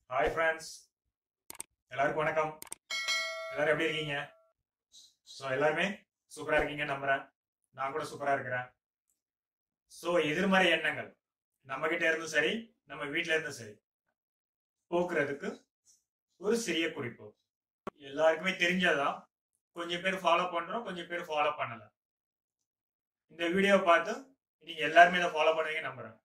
Hi friends எல்லாருக்கும் வணக்கம் எல்லாரும் எப்படி இருக்கீங்க ஸோ எல்லாருமே சூப்பரா இருக்கீங்க நம்புறேன் நான் கூட சூப்பரா இருக்கிறேன் ஸோ எதிர்மறை எண்ணங்கள் நம்ம கிட்ட இருந்தும் சரி நம்ம வீட்ல இருந்தும் சரி போக்குறதுக்கு ஒரு சிறிய குறிப்பு எல்லாருக்குமே தெரிஞ்சதான் கொஞ்சம் பேர் ஃபாலோ பண்றோம் கொஞ்சம் பேர் ஃபாலோ பண்ணல இந்த வீடியோ பார்த்து நீங்க எல்லாருமே இதை ஃபாலோ பண்ணுவீங்க நம்புறேன்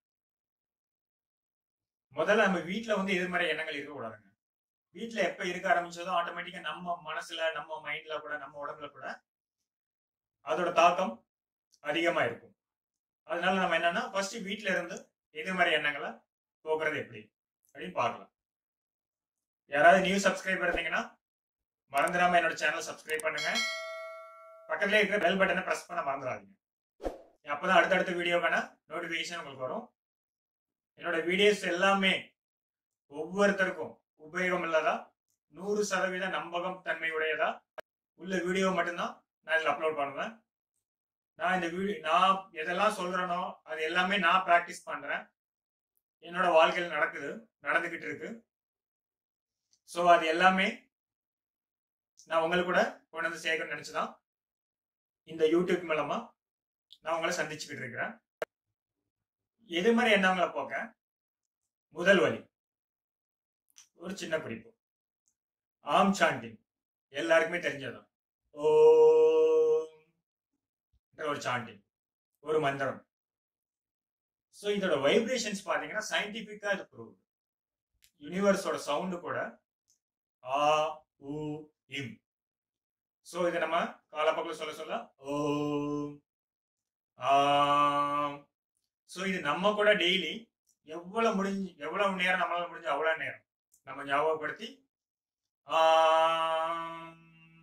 முதல்ல நம்ம வீட்ல வந்து எதிர்மறை எண்ணங்கள் இருக்கக்கூடாதுங்க வீட்ல எப்ப இருக்க ஆரம்பிச்சதோ ஆட்டோமேட்டிக்கா நம்ம மனசுல நம்ம மைண்ட்ல கூட நம்ம உடம்புல கூட அதோட தாக்கம் அதிகமா இருக்கும் அதனால நம்ம என்னன்னா ஃபர்ஸ்ட் வீட்ல இருந்து எதிர்மறை எண்ணங்களை போக்குறது எப்படி அப்படின்னு பார்க்கலாம் யாராவது நியூ சப்ஸ்கிரைபர் இருந்தீங்கன்னா மறந்துடாம என்னோட சேனல் சப்ஸ்கிரைப் பண்ணுங்க பக்கத்துல இருக்கிற பெல் பட்டனை பிரஸ் பண்ண மறந்துடாதீங்க அப்பதான் அடுத்தடுத்த வீடியோக்கான நோட்டிபிகேஷன் உங்களுக்கு வரும் என்னோட வீடியோஸ் எல்லாமே ஒவ்வொருத்தருக்கும் உபயோகம் உள்ளதா நூறு சதவீத நம்பகம் தன்மை உடையதா உள்ள வீடியோ மட்டும்தான் நான் இதில் அப்லோட் பண்ணுவேன் நான் இந்த வீடியோ நான் எதெல்லாம் சொல்றேனோ அது எல்லாமே நான் ப்ராக்டிஸ் பண்றேன் என்னோட வாழ்க்கையில் நடக்குது நடந்துகிட்டு இருக்கு ஸோ அது எல்லாமே நான் உங்களுக்கு கூட கொண்டு வந்து சேர்க்கணும்னு நினைச்சுதான் இந்த யூடியூப் மூலமா நான் உங்களை சந்திச்சுக்கிட்டு இருக்கிறேன் எதிர்மறை எண்ணங்களை போக்க முதல் வழி ஒரு சின்ன குறிப்பு ஆம் சாண்டிங் எல்லாருக்குமே தெரிஞ்சதும் ஓம் ஒரு சாண்டிங் ஒரு மந்திரம் ஸோ இதோட வைப்ரேஷன்ஸ் பார்த்தீங்கன்னா சயின்டிஃபிக்கா இது ப்ரூவ் யூனிவர்ஸோட சவுண்டு கூட ஆ உ இம் ஸோ இதை நம்ம காலப்பக்கில் சொல்ல சொல்ல ஓம் ஆம் ஸோ இது நம்ம கூட டெய்லி எவ்வளவு முடிஞ்சு எவ்வளவு நேரம் நம்மளால முடிஞ்சு அவ்வளவு நேரம் நம்ம ஞாபகப்படுத்தி ஆம்,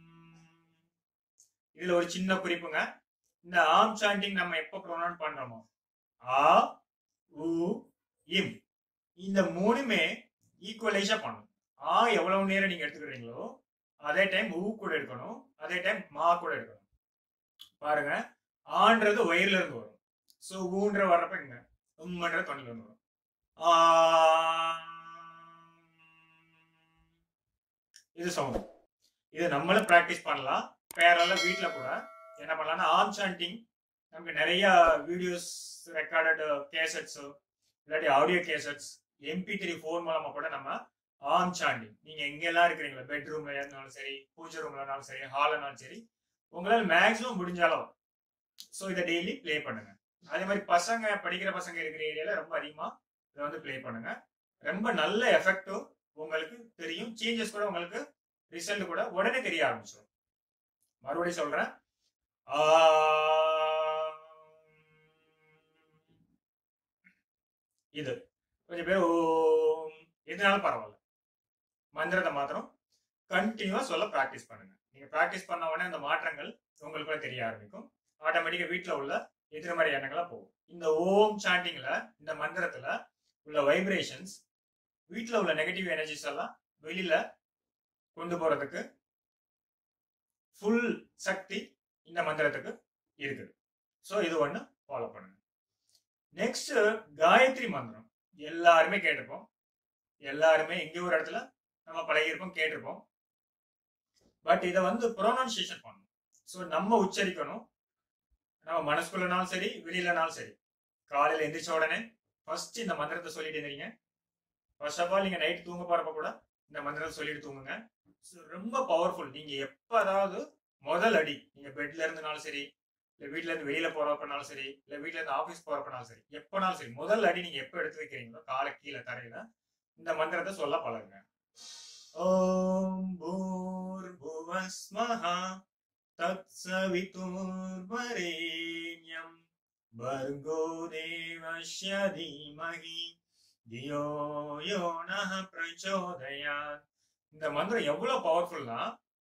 இதுல ஒரு சின்ன குறிப்புங்க இந்த ஆம் சாண்டிங் நம்ம எப்போ ப்ரொனவுன் பண்றோமோ ஆ உ இம் இந்த மூணுமே ஈக்குவலைஸா பண்ணணும் ஆ எவ்வளவு நேரம் நீங்க எடுத்துக்கிறீங்களோ அதே டைம் ஊ கூட எடுக்கணும் அதே டைம் மா கூட எடுக்கணும் பாருங்க ஆன்றது வயிறுல இருந்து வரும் ஸோ ஊன்ற வர்றப்ப இங்க உம்மன்ற தொண்டில் இருந்து வரும் ஆ. இது சவுண்ட் இது நம்மளும் ப்ராக்டிஸ் பண்ணலாம் பேரல வீட்டில் கூட என்ன பண்ணலாம்னா ஆம் சாண்டிங் நமக்கு நிறைய வீடியோஸ் ரெக்கார்டட் கேசட்ஸ் இல்லாட்டி audio cassettes MP three phone மூலமா கூட நம்ம ஆம் சாண்டிங் நீங்க எங்கெல்லாம் இருக்கிறீங்களா பெட்ரூம்ல இருந்தாலும் சரி பூஜை ரூம்ல இருந்தாலும் சரி ஹால்னாலும் சரி உங்களால் மேக்ஸிமம் முடிஞ்ச அளவு ஸோ இதை டெய்லி ப்ளே பண்ணுங்க அதே மாதிரி பசங்க படிக்கிற பசங்க இருக்கிற ஏரியால ரொம்ப அதிகமா இதை வந்து ப்ளே பண்ணுங்க ரொம்ப நல்ல எஃபெக்டும் உங்களுக்கு தெரியும் சேஞ்சஸ் கூட உங்களுக்கு ரிசல்ட் கூட உடனே தெரிய ஆரம்பிச்சிடும் மறுபடியும் சொல்றேன் ஆ. இது கொஞ்சம் பேர் ஓம் எதுனாலும் பரவாயில்ல மந்திரத்தை மாத்திரம் கண்டினியூவா சொல்ல ப்ராக்டிஸ் பண்ணுங்க நீங்க ப்ராக்டிஸ் பண்ண உடனே அந்த மாற்றங்கள் உங்களுக்குள்ள தெரிய ஆரம்பிக்கும் ஆட்டோமேட்டிக்கா வீட்ல உள்ள எதிர்மறை எண்ணங்களா போகும் இந்த ஓம் சாண்டிங்ல இந்த மந்திரத்துல உள்ள வைப்ரேஷன்ஸ் வீட்ல உள்ள நெகட்டிவ் எனர்ஜிஸ் எல்லாம் வெளியில கொண்டு போறதுக்கு ஃபுல் சக்தி இந்த மந்திரத்துக்கு இருக்குது ஸோ இது ஒண்ணு ஃபாலோ பண்ணுங்க நெக்ஸ்ட் காயத்ரி மந்திரம் எல்லாருமே கேட்டிருப்போம் எல்லாருமே எங்க ஒரு இடத்துல நம்ம பழகியிருப்போம் கேட்டிருப்போம் பட் இதை வந்து ப்ரொனன்சியேஷன் பண்ணணும் ஸோ நம்ம உச்சரிக்கணும் நம்ம மனசுக்குள்ளனாலும் சரி வெளியிலனாலும் சரி காலையில எந்திரிச்ச உடனே ஃபர்ஸ்ட் இந்த மந்திரத்தை சொல்லிட்டு இருந்தீங்க ஃபர்ஸ்ட் ஆஃப் ஆல் நீங்க நைட் தூங்க போறப்ப கூட இந்த மந்திரத்தை சொல்லிட்டு தூங்குங்க So, ரொம்ப பவர்ஃபுல் நீங்க எப்ப அதாவது முதல் அடி நீங்க பெட்ல இருந்தனாலும் சரி இல்ல வீட்ல இருந்து வெளியில போறப்பனாலும் சரி இல்ல வீட்ல இருந்து ஆபீஸ் போறப்பனாலும் சரி எப்பனாலும் சரி முதல் அடி நீங்க எப்ப எடுத்து வைக்கிறீங்களோ காலை கீழே தரையில இந்த மந்திரத்தை சொல்ல பழகுங்க ஓம் பூர் புவஸ்மஹா तत्सवितुर्वरेण्यं भर्गो देवस्य धीमहि தியோ யோ நஹ பிரச்சோதயாத் இந்த மந்திரம் எவ்வளவு பவர்ஃபுல்னா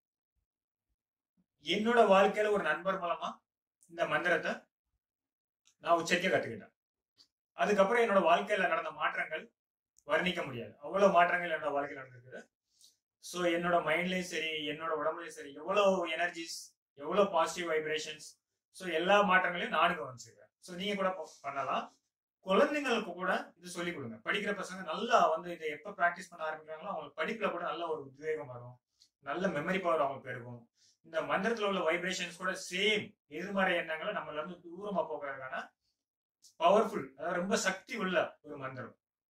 என்னோட வாழ்க்கையில ஒரு நண்பர் மூலமா இந்த மந்திரத்தை நான் உச்சரிக்க கத்துக்கிட்டேன் அதுக்கப்புறம் என்னோட வாழ்க்கையில நடந்த மாற்றங்கள் வர்ணிக்க முடியாது அவ்வளவு மாற்றங்கள் என்னோட வாழ்க்கையில் நடந்திருக்குது ஸோ என்னோட மைண்ட்லயும் சரி என்னோட உடம்புலயும் சரி எவ்வளவு எனர்ஜிஸ் எவ்வளவு பாசிட்டிவ் வைப்ரேஷன்ஸ் ஸோ எல்லா மாற்றங்களையும் நானும் கவனிச்சிருக்கேன் ஸோ நீங்க கூட ப- பண்ணலாம் குழந்தைங்களுக்கு கூட இது சொல்லிக் கொடுங்க படிக்கிற பசங்க நல்லா வந்து இதை எப்ப பிராக்டிஸ் பண்ண ஆரம்பிக்கிறாங்களோ அவங்களுக்கு படிப்புல கூட நல்ல ஒரு உத்வேகம் வரும் நல்ல மெமரி பவர் அவங்களுக்கு பெருகும் இந்த மந்திரத்துல உள்ள வைப்ரேஷன்ஸ் கூட சேம் எதிர்மறை எண்ணங்களை நம்மள இருந்து தூரமா போகிறதுக்கான பவர்ஃபுல் அதாவது ரொம்ப சக்தி உள்ள ஒரு மந்திரம்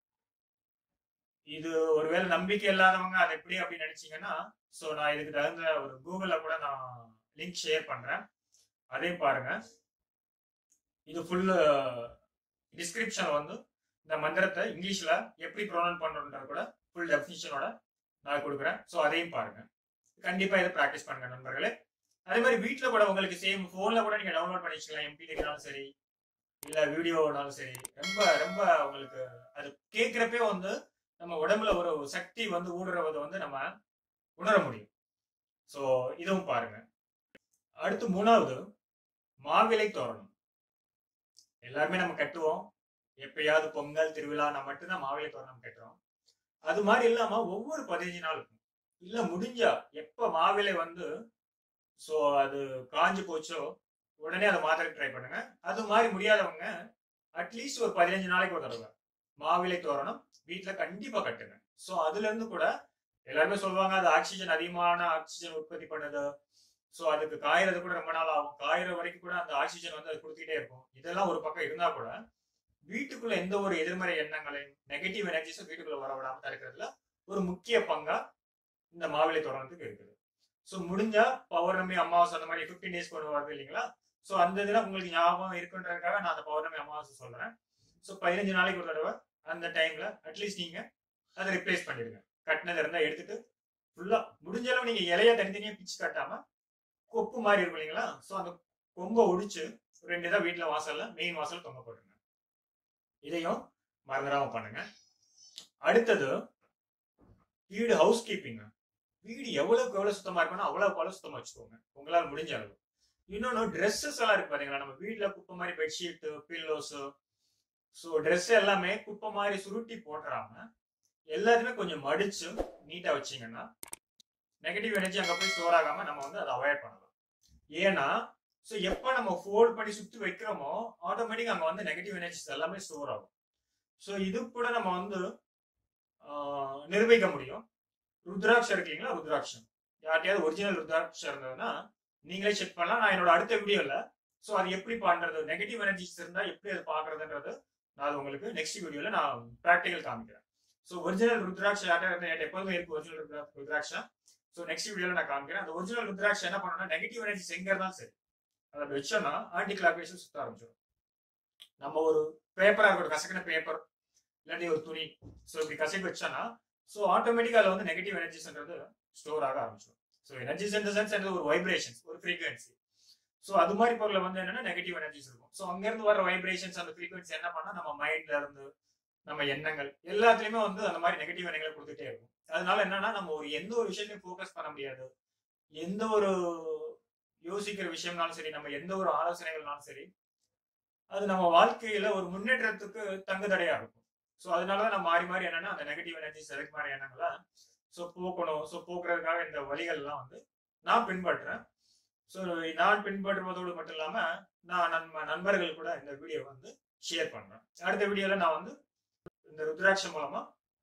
இது ஒருவேளை நம்பிக்கை இல்லாதவங்க அது எப்படி அப்படின்னு நினைச்சீங்கன்னா ஸோ நான் இதுக்கு தகுந்த ஒரு கூகுள்ல கூட நான் லிங்க் ஷேர் பண்றேன் அதையும் பாருங்க இது ஃபுல் டிஸ்கிரிப்ஷன் வந்து இந்த மந்திரத்தை இங்கிலீஷ்ல எப்படி ப்ரொனவுன் பண்றோன்றது கூட ஃபுல் டெஃபினிஷனோட நான் கொடுக்குறேன் ஸோ அதையும் பாருங்க கண்டிப்பா இதை ப்ராக்டிஸ் பண்ணுங்க நண்பர்களே அதே மாதிரி வீட்டில் கூட உங்களுக்கு சேம் ஃபோன்ல கூட நீங்க டவுன்லோட் பண்ணி வச்சுக்கலாம் எம்பி த்ரீனாலும் சரி இல்ல வீடியோனாலும் சரி ரொம்ப ரொம்ப உங்களுக்கு அது கேட்கிறப்பே வந்து நம்ம உடம்புல ஒரு சக்தி வந்து ஊடுருவதை வந்து நம்ம உணர முடியும் ஸோ இதுவும் பாருங்க அடுத்து மூணாவது மாவிலை தோரணம் எல்லாருமே நம்ம கட்டுவோம் எப்பயாவது பொங்கல் திருவிழானா மட்டும்தான் மாவிலை தோரணம் கட்டுறோம் அது மாதிரி இல்லாம ஒவ்வொரு பதினஞ்சு நாளுக்கும் இல்ல முடிஞ்சா எப்ப மாவிலை வந்து சோ அது காஞ்சு போச்சோ உடனே அதை மாத்திரக்கு ட்ரை பண்ணுங்க அது மாதிரி முடியாதவங்க அட்லீஸ்ட் ஒரு பதினஞ்சு நாளைக்கு ஒரு தடவை மாவிலை தோரணம் வீட்டுல கண்டிப்பா கட்டுங்க சோ அதுல இருந்து கூட எல்லாருமே சொல்லுவாங்க அது ஆக்சிஜன் அதிகமான ஆக்சிஜன் உற்பத்தி பண்ணுது ஸோ அதுக்கு காயறது கூட ரொம்ப நாள் ஆகும் காயிற வரைக்கும் கூட அந்த ஆக்சிஜன் வந்து அது கொடுத்துக்கிட்டே இருக்கும் இதெல்லாம் ஒரு பக்கம் இருந்தா கூட வீட்டுக்குள்ள எந்த ஒரு எதிர்மறை எண்ணங்களையும் நெகட்டிவ் எனர்ஜிஸும் வீட்டுக்குள்ள வர விடாம தடுக்கிறதுல ஒரு முக்கிய பங்கா இந்த மாவிலை தோரணத்துக்கு இருக்குது ஸோ முடிஞ்சா பௌர்ணமி அமாவாசை அந்த மாதிரி ஃபிஃப்டீன் டேஸ் கொண்டு வருது இல்லைங்களா ஸோ அந்த இதில் உங்களுக்கு ஞாபகம் இருக்குன்றதுக்காக நான் அந்த பௌர்ணமி அமாவாசை சொல்றேன் ஸோ பதினஞ்சு நாளைக்கு ஒரு தடவை அந்த டைம்ல அட்லீஸ்ட் நீங்க அதை ரிப்ளேஸ் பண்ணிடுங்க கட்டினது இருந்தா எடுத்துட்டு ஃபுல்லா முடிஞ்ச அளவு நீங்க இலைய தனித்தனியா பிச்சு கட்டாம கொப்பு மாதிரி இருக்கும் இல்லைங்களா ஸோ அந்த கொம்பை ஒடிச்சு ரெண்டு இதாக வீட்டில் வாசல்ல மெயின் வாசல் தொங்க போட்டுருங்க இதையும் மறந்துடாம பண்ணுங்க அடுத்தது வீடு ஹவுஸ் கீப்பிங் வீடு எவ்வளவுக்கு எவ்வளவு சுத்தமா இருக்கணும் அவ்வளவுக்கு அவ்வளவு சுத்தமா வச்சுக்கோங்க உங்களால் முடிஞ்ச அளவு இன்னொன்னு ட்ரெஸ்ஸஸ் எல்லாம் இருக்கு பாத்தீங்களா நம்ம வீட்டுல குப்பை மாதிரி பெட்ஷீட் பில்லோஸ் ஸோ ட்ரெஸ் எல்லாமே குப்பை மாதிரி சுருட்டி போட்டுறாம எல்லாத்தையுமே கொஞ்சம் மடிச்சு நீட்டா வச்சீங்கன்னா நெகட்டிவ் எனர்ஜி அங்க போய் ஸ்டோர் ஆகாம நம்ம வந்து அதை அவாய்ட் பண்ணலாம் ஏன்னா ஸோ எப்போ நம்ம ஃபோல்ட் பண்ணி சுத்தி வைக்கிறோமோ ஆட்டோமேட்டிக் அங்க வந்து நெகட்டிவ் எனர்ஜிஸ் எல்லாமே ஸ்டோர் ஆகும் ஸோ இது கூட நம்ம வந்து ஆஹ், நிரூபிக்க முடியும் ருத்ராட்சம் இருக்கு இல்லைங்களா ருத்ராட்சம் யார்ட்டையாவது ஒரிஜினல் ருத்ராட்சம் இருந்ததுன்னா நீங்களே செக் பண்ணலாம் நான் என்னோட அடுத்த வீடியோல ஸோ அது எப்படி பண்றது நெகட்டிவ் எனர்ஜிஸ் இருந்தா எப்படி அது பாக்குறதுன்றது நான் அது உங்களுக்கு நெக்ஸ்ட் வீடியோல நான் ப்ராக்டிகல் காமிக்கிறேன் ஸோ ஒரிஜினல் ருத்ராட்சம் யார்ட்ட என்கிட்ட எப்போதுமே இருக்கு ஒரிஜினல் ருத்ராட்சம் ஸோ நெக்ஸ்ட் வீடியோல நான் காமிக்கிறேன் அந்த ஒரிஜினல் ருத்ராட்சம் என்ன பண்ணணும்னா நெகட்டிவ் எனர்ஜி எங்க இருந்தாலும் சரி அதை அப்படி வச்சோம்னா ஆன்டி கிளாக் வைஸ் சுத்த ஆரம்பிச்சிடும் நம்ம ஒரு பேப்பரா இருக்கட்டும் கசக்கின பேப்பர் இல்லாட்டி ஒரு துணி ஸோ இப்படி கசக்கி வச்சோம்னா ஸோ ஆட்டோமேட்டிக்கா அதில் வந்து நெகட்டிவ் எனர்ஜிஸ்ன்றது ஸ்டோர் ஆக ஆரம்பிச்சிடும் ஸோ எனர்ஜிஸ் இந்த சென்ஸ் ஒரு வைப்ரேஷன்ஸ் ஒரு ஃப்ரீக்வன்சி ஸோ அது மாதிரி பொருளை வந்து என்னன்னா நெகட்டிவ் எனர்ஜிஸ் இருக்கும் ஸோ அங்கேருந்து வர வைப்ரேஷன்ஸ் அந்த ஃப்ரீக்வன்சி என்ன பண்ணா நம்ம மைண்ட்ல இருந்து நம்ம எண்ணங்கள் எல்லாத்துலயுமே வந்து அந்த மாதிரி நெகட்டிவ் எண்ணங்களை கொடுத்துட்டே இருக்கும் அதனால என்னன்னா நம்ம ஒரு எந்த ஒரு விஷயத்தையும் ஃபோக்கஸ் பண்ண முடியாது எந்த ஒரு யோசிக்கிற விஷயம்னாலும் சரி நம்ம எந்த ஒரு ஆலோசனைகள்னாலும் சரி அது நம்ம வாழ்க்கையில ஒரு முன்னேற்றத்துக்கு தங்கு தடையா இருக்கும் ஸோ அதனாலதான் நம்ம மாறி மாறி என்னன்னா அந்த நெகட்டிவ் எனர்ஜிஸ் அதுக்கு மாதிரி எண்ணங்களை ஸோ போக்கணும் ஸோ போக்குறதுக்காக இந்த வழிகள்லாம் வந்து நான் பின்பற்றுறேன் ஸோ நான் பின்பற்றுவதோடு மட்டும் இல்லாம நான் நண்ப நண்பர்கள் கூட இந்த வீடியோ வந்து ஷேர் பண்றேன் அடுத்த வீடியோல நான் வந்து இந்த ருத்ராட்சம் மூலமா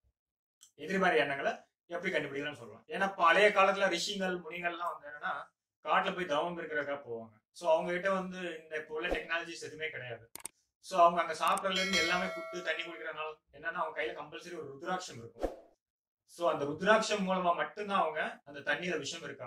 எதிர்மறை எண்ணங்களை எப்படி கண்டுபிடிக்கலாம்னு சொல்லுவேன் ஏன்னா பழைய காலத்துல ரிஷிகள் முனிகள்லாம் வந்து என்னன்னா காட்டுல போய் தவம் இருக்கிறதுக்காக போவாங்க ஸோ அவங்க கிட்ட வந்து இந்த இப்போ உள்ள டெக்னாலஜிஸ் எதுவுமே கிடையாது ஸோ அவங்க அங்க சாப்பிட்றதுல இருந்து எல்லாமே புட்டு தண்ணி குடிக்கிறதுனால என்னன்னா அவங்க கையில கம்பல்சரி ஒரு ருத்ராட்சம் இருக்கும் ஸோ அந்த ருத்ராட்சம் மூலமா மட்டும்தான் அவங்க அந்த தண்ணியில விஷம் இருக்கா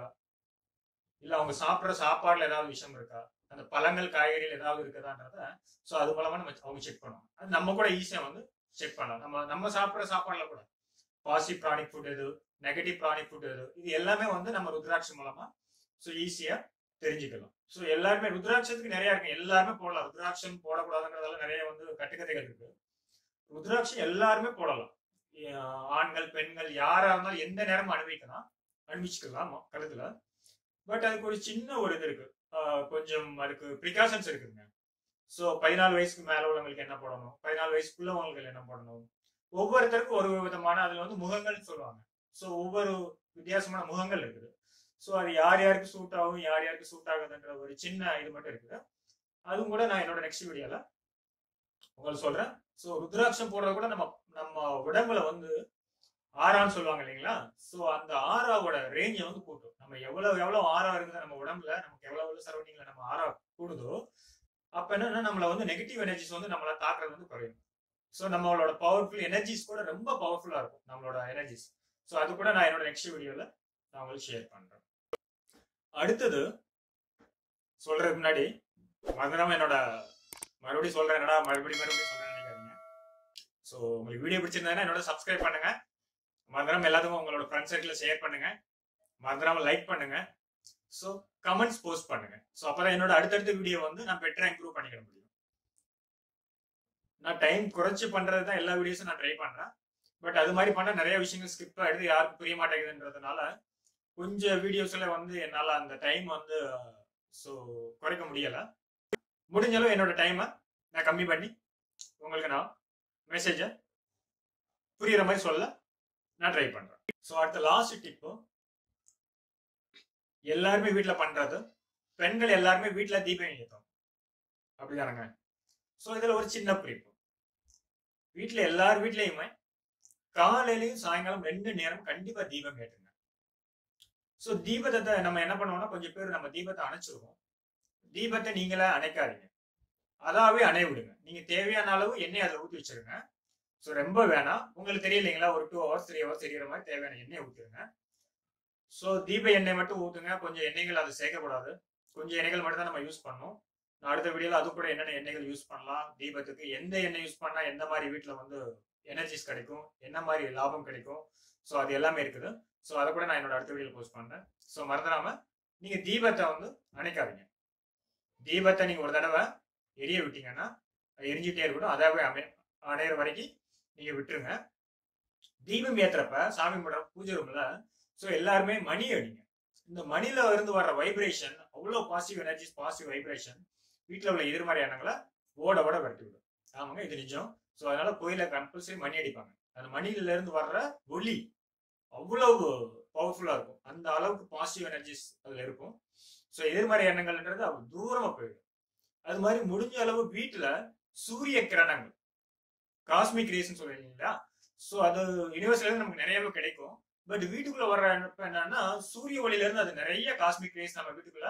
இல்ல அவங்க சாப்பிடுற சாப்பாடுல ஏதாவது விஷம் இருக்கா அந்த பழங்கள் காய்கறிகள் ஏதாவது இருக்குதான்றத ஸோ அது மூலமா நம்ம அவங்க செக் பண்ணுவாங்க அது நம்ம கூட ஈஸியா வந்து செக் பண்ணலாம் நம்ம நம்ம சாப்பிடுற சாப்பாடுல கூட பாசிட்டிவ் ப்ராணிக் ஃபுட் எது நெகட்டிவ் ப்ராணிக் ஃபுட் எது இது எல்லாமே வந்து நம்ம ருத்ராட்சம் மூலமா ஸோ ஈஸியா தெரிஞ்சுக்கலாம் ஸோ எல்லாருமே ருத்ராட்சத்துக்கு நிறைய இருக்கு எல்லாருமே போடலாம் ருத்ராட்சம் போடக்கூடாதுன்றதால நிறைய வந்து கட்டுக்கதைகள் இருக்கு ருத்ராட்சம் எல்லாருமே போடலாம் அஹ் ஆண்கள் பெண்கள் யாரா இருந்தாலும் எந்த நேரமும் அனுபவிக்கலாம் அனுபவிச்சுக்கலாம் கழுத்துல பட் அதுக்கு ஒரு சின்ன ஒரு இது இருக்கு அஹ் கொஞ்சம் அதுக்கு ப்ரிகாஷன்ஸ் இருக்குங்க ஸோ பதினாலு வயசுக்கு மேல உள்ளவங்களுக்கு என்ன போடணும் பதினாலு வயசுக்குள்ளவங்களுக்கு என்ன போடணும் ஒவ்வொருத்தருக்கும் ஒரு விதமான அதுல வந்து முகங்கள்னு சொல்லுவாங்க ஸோ ஒவ்வொரு வித்தியாசமான முகங்கள் இருக்குது ஸோ அது யார் யாருக்கு சூட் ஆகும் யார் யாருக்கு சூட் ஆகுதுன்ற ஒரு சின்ன இது மட்டும் இருக்குது அதுவும் கூட நான் என்னோட நெக்ஸ்ட் வீடியோல உங்களுக்கு சொல்றேன் ஸோ ருத்ராட்சம் போடுறது கூட நம்ம நம்ம உடம்புல வந்து ஆறான்னு சொல்லுவாங்க இல்லைங்களா ஸோ அந்த ஆறாவோட ரேஞ்சை வந்து கூட்டும் நம்ம எவ்வளவு எவ்வளவு ஆறா இருக்குது நம்ம உடம்புல நமக்கு எவ்வளவு எவ்வளவு சரௌண்டிங்ல நம்ம ஆறா கூடுதோ அப்ப என்னன்னா நம்மள வந்து நெகட்டிவ் எனர்ஜிஸ் வந்து நம்மள தாக்குறது வந்து குறையும் ஸோ நம்மளோட பவர்ஃபுல் எனர்ஜிஸ் கூட ரொம்ப பவர்ஃபுல்லா இருக்கும் நம்மளோட எனர்ஜிஸ் ஸோ அது கூட நான் என்னோட நெக்ஸ்ட் வீடியோல நான் உங்களுக்கு ஷேர் பண்றேன் அடுத்தது சொல்றதுக்கு முன்னாடி மறந்துடாம என்னோட மறுபடியும் சொல்றேன் என்னடா மறுபடியும் மறுபடியும் சொல்றேன் நினைக்காதீங்க ஸோ உங்களுக்கு வீடியோ பிடிச்சிருந்தா என்னோட சப்ஸ்கிரைப் பண்ணுங்க மறந்துடாம எல்லாத்துக்கும் உங்களோட ஃப்ரெண்ட் சர்க்கிள் ஷேர் பண்ணுங்க மறந்துடாம லைக் பண்ணுங்க ஸோ கமெண்ட்ஸ் போஸ்ட் பண்ணுங்க ஸோ அப்பதான் என்னோட அடுத்தடுத்த வீடியோ வந்து நான் பெட்டரா இம்ப்ரூவ் பண்ணிக்க முடியும் நான் டைம் குறைச்சு பண்றது தான் எல்லா வீடியோஸும் நான் ட்ரை பண்றேன் பட் அது மாதிரி பண்ண நிறைய விஷயங்கள் ஸ்கிப் ஆயிடுது யாருக்கும் புரிய மாட்டேங்குதுன்றதுனால கொஞ்சம் வீடியோஸ்ல வந்து என்னால அந்த டைம் வந்து ஸோ குறைக்க முடியல முடிஞ்ச அளவு என்னோட டைமை நான் கம்மி பண்ணி உங்களுக்கு நான் மெசேஜை புரியுற மாதிரி சொல்ல நான் ட்ரை பண்றேன் ஸோ அடுத்த லாஸ்ட் டிப்பு எல்லாருமே வீட்டில் பண்றது பெண்கள் எல்லாருமே வீட்டில் தீபம் ஏற்றும் அப்படிதானங்க ஸோ இதுல ஒரு சின்ன குறிப்பு வீட்டில் எல்லார் வீட்லயுமே காலையிலையும் சாயங்காலம் ரெண்டு நேரம் கண்டிப்பா தீபம் ஏற்றுங்க ஸோ தீபத்தை நம்ம என்ன பண்ணுவோம்னா கொஞ்சம் பேர் நம்ம தீபத்தை அணைச்சிருவோம் தீபத்தை நீங்களே அணைக்காதீங்க அதாவே அணைய விடுங்க நீங்க தேவையான அளவு எண்ணெய் அதில் ஊற்றி வச்சிருங்க ஸோ ரொம்ப வேணாம் உங்களுக்கு தெரியலைங்களா ஒரு டூ ஹவர்ஸ் த்ரீ ஹவர்ஸ் தெரியுற மாதிரி தேவையான எண்ணெய் ஊற்றிருங்க ஸோ தீப எண்ணெய் மட்டும் ஊற்றுங்க கொஞ்சம் எண்ணெய்கள் அதை சேர்க்கக்கூடாது கொஞ்சம் எண்ணெய்கள் மட்டும் தான் நம்ம யூஸ் பண்ணணும் நான் அடுத்த வீடியோவில் அது கூட என்னென்ன எண்ணெய்கள் யூஸ் பண்ணலாம் தீபத்துக்கு எந்த எண்ணெய் யூஸ் பண்ணால் எந்த மாதிரி வீட்டில் வந்து எனர்ஜிஸ் கிடைக்கும் என்ன மாதிரி லாபம் கிடைக்கும் ஸோ அது எல்லாமே இருக்குது ஸோ அதை கூட நான் என்னோட அடுத்த வீடியோவில் போஸ்ட் பண்ணுறேன் ஸோ மறந்துடாம நீங்கள் தீபத்தை வந்து அணைக்காதீங்க தீபத்தை நீங்கள் ஒரு தடவை எரிய விட்டீங்கன்னா அது எரிஞ்சிட்டே இருக்கணும் அதாவே அமை அணையிற வரைக்கும் நீங்கள் விட்டுருங்க தீபம் ஏத்துறப்ப சாமி கும்பிட்ற பூஜை ரூம்ல ஸோ எல்லாருமே மணி அடிங்க இந்த மணில இருந்து வர்ற வைப்ரேஷன் அவ்வளோ பாசிட்டிவ் எனர்ஜிஸ் பாசிட்டிவ் வைப்ரேஷன் வீட்டில் உள்ள எதிர்மறை எண்ணங்களை ஓட ஓட விரட்டி விடும் ஆமாங்க இது நிஜம் ஸோ அதனால கோயில கம்பல்சரி மணி அடிப்பாங்க அந்த மணில இருந்து வர்ற ஒளி அவ்வளவு பவர்ஃபுல்லா இருக்கும் அந்த அளவுக்கு பாசிட்டிவ் எனர்ஜிஸ் அதுல இருக்கும் ஸோ எதிர்மறை எண்ணங்கள்ன்றது அவ்வளவு தூரமா போயிடும் அது மாதிரி முடிஞ்ச அளவு வீட்டுல சூரிய கிரணங்கள் காஸ்மிக் ரேஸ்ன்னு சொல்லுவீங்களா ஸோ அது யூனிவர்ஸ்ல இருந்து நமக்கு நிறையவே கிடைக்கும் பட் வீட்டுக்குள்ள வர்ற என்னன்னா சூரிய ஒளியில இருந்து அது நிறைய காஸ்மிக் ரேஸ் நம்ம வீட்டுக்குள்ள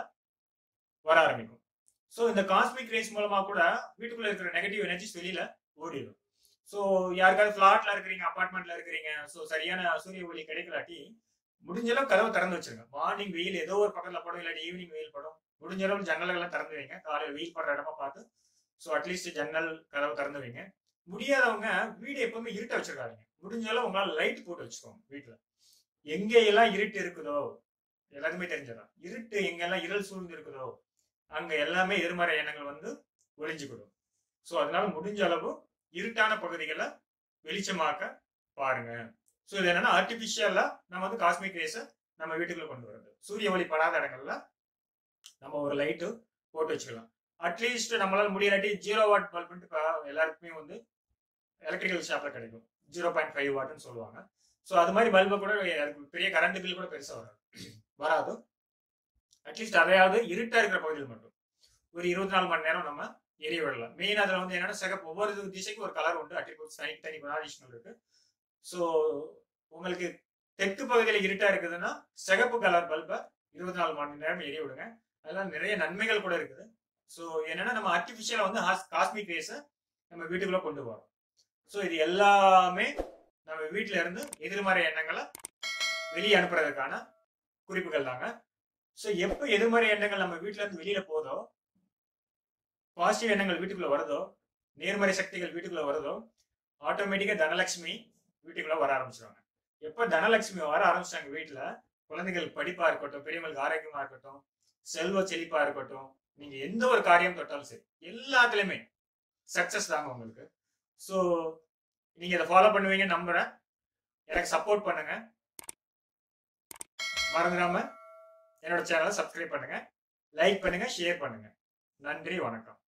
வர ஆரம்பிக்கும் ஸோ இந்த காஸ்மிக் ரேஸ் மூலமா கூட வீட்டுக்குள்ள இருக்கிற நெகட்டிவ் எனர்ஜிஸ் வெளியில ஓடிடும் ஸோ யாருக்காவது ஃபிளாட்ல இருக்கிறீங்க அபார்ட்மெண்ட்ல இருக்கிறீங்க ஸோ சரியான சூரிய ஒளி கிடைக்கலாட்டி முடிஞ்ச அளவு கதவை திறந்து வச்சிருங்க மார்னிங் வெயில் ஏதோ ஒரு பக்கத்துல படம் இல்லாட்டி ஈவினிங் வெயில் படம் முடிஞ்ச அளவு ஜன்னல்களை திறந்து வைங்க காலையில் வெயில் படுற இடமா பார்த்து ஸோ அட்லீஸ்ட் ஜன்னல் கதவை திறந்து வைங்க முடியாதவங்க வீடு எப்பவுமே இருட்ட வச்சிருக்காங்க முடிஞ்ச அளவு உங்களால லைட் போட்டு வச்சுக்கோங்க வீட்டுல எங்கெல்லாம் இருட்டு இருக்குதோ எல்லாருக்குமே தெரிஞ்சதான் இருட்டு எங்கெல்லாம் இருள் சூழ்ந்து இருக்குதோ அங்க எல்லாமே எதிர்மறை எண்ணங்கள் வந்து ஒளிஞ்சுக்கிடும் ஸோ அதனால முடிஞ்ச அளவு இருட்டான பகுதிகளை வெளிச்சமாக்க பாருங்க ஸோ இது என்னன்னா ஆர்டிபிஷியலா நம்ம வந்து காஸ்மிக் ரேஸை நம்ம வீட்டுக்குள்ள கொண்டு வரது சூரிய ஒளி படாத இடங்கள்ல நம்ம ஒரு லைட்டு போட்டு வச்சுக்கலாம் அட்லீஸ்ட் நம்மளால முடியலாட்டி ஜீரோ வாட் பல்புன்ட்டு எல்லாருக்குமே வந்து எலக்ட்ரிக்கல் ஷாப்ல கிடைக்கும் ஜீரோ பாயிண்ட் ஃபைவ் வாட்னு சொல்லுவாங்க ஸோ அது மாதிரி பல்பை கூட அதுக்கு பெரிய கரண்ட் பில் கூட பெருசாக வராது வராது அட்லீஸ்ட் அதையாவது இருட்டா இருக்கிற பகுதியில் மட்டும் ஒரு இருபத்தி நாலு மணி நேரம் நம்ம எரிய விடலாம் மெயின் அதில் வந்து என்னன்னா சிகப்பு ஒவ்வொரு திசைக்கும் ஒரு கலர் உண்டு அட்ரிபியூட்ஸ் தனி தனி குணாதிஷங்கள் இருக்கு ஸோ உங்களுக்கு தெற்கு பகுதியில் இருட்டா இருக்குதுன்னா சிகப்பு கலர் பல்பை இருபத்தி நாலு மணி நேரம் எரிய விடுங்க அதெல்லாம் நிறைய நன்மைகள் கூட இருக்குது ஸோ என்னன்னா நம்ம ஆர்டிஃபிஷியலாக வந்து காஸ்மிக் ரேஸை நம்ம வீட்டுக்குள்ள கொண்டு வரோம் ஸோ இது எல்லாமே நம்ம வீட்டில இருந்து எதிர்மறை எண்ணங்களை வெளியே அனுப்புறதுக்கான குறிப்புகள் தாங்க ஸோ எப்போ எதிர்மறை எண்ணங்கள் நம்ம வீட்டில இருந்து வெளியில போதோ பாசிட்டிவ் எண்ணங்கள் வீட்டுக்குள்ள வருதோ நேர்மறை சக்திகள் வீட்டுக்குள்ள வருதோ ஆட்டோமேட்டிக்கா தனலட்சுமி வீட்டுக்குள்ள வர ஆரம்பிச்சிருவாங்க எப்போ தனலட்சுமி வர ஆரம்பிச்சாங்க வீட்டுல குழந்தைகள் படிப்பா இருக்கட்டும் பெரியவங்களுக்கு ஆரோக்கியமா இருக்கட்டும் செல்வ செழிப்பா இருக்கட்டும் நீங்க எந்த ஒரு காரியம் தொட்டாலும் சரி எல்லாத்துலயுமே சக்சஸ் தாங்க உங்களுக்கு ஸோ நீங்க இதை ஃபாலோ பண்ணுவீங்க நம்புறேன் எனக்கு சப்போர்ட் பண்ணுங்க மறந்துடாம என்னோட சேனலை சப்ஸ்கிரைப் பண்ணுங்க லைக் பண்ணுங்க ஷேர் பண்ணுங்க நன்றி வணக்கம்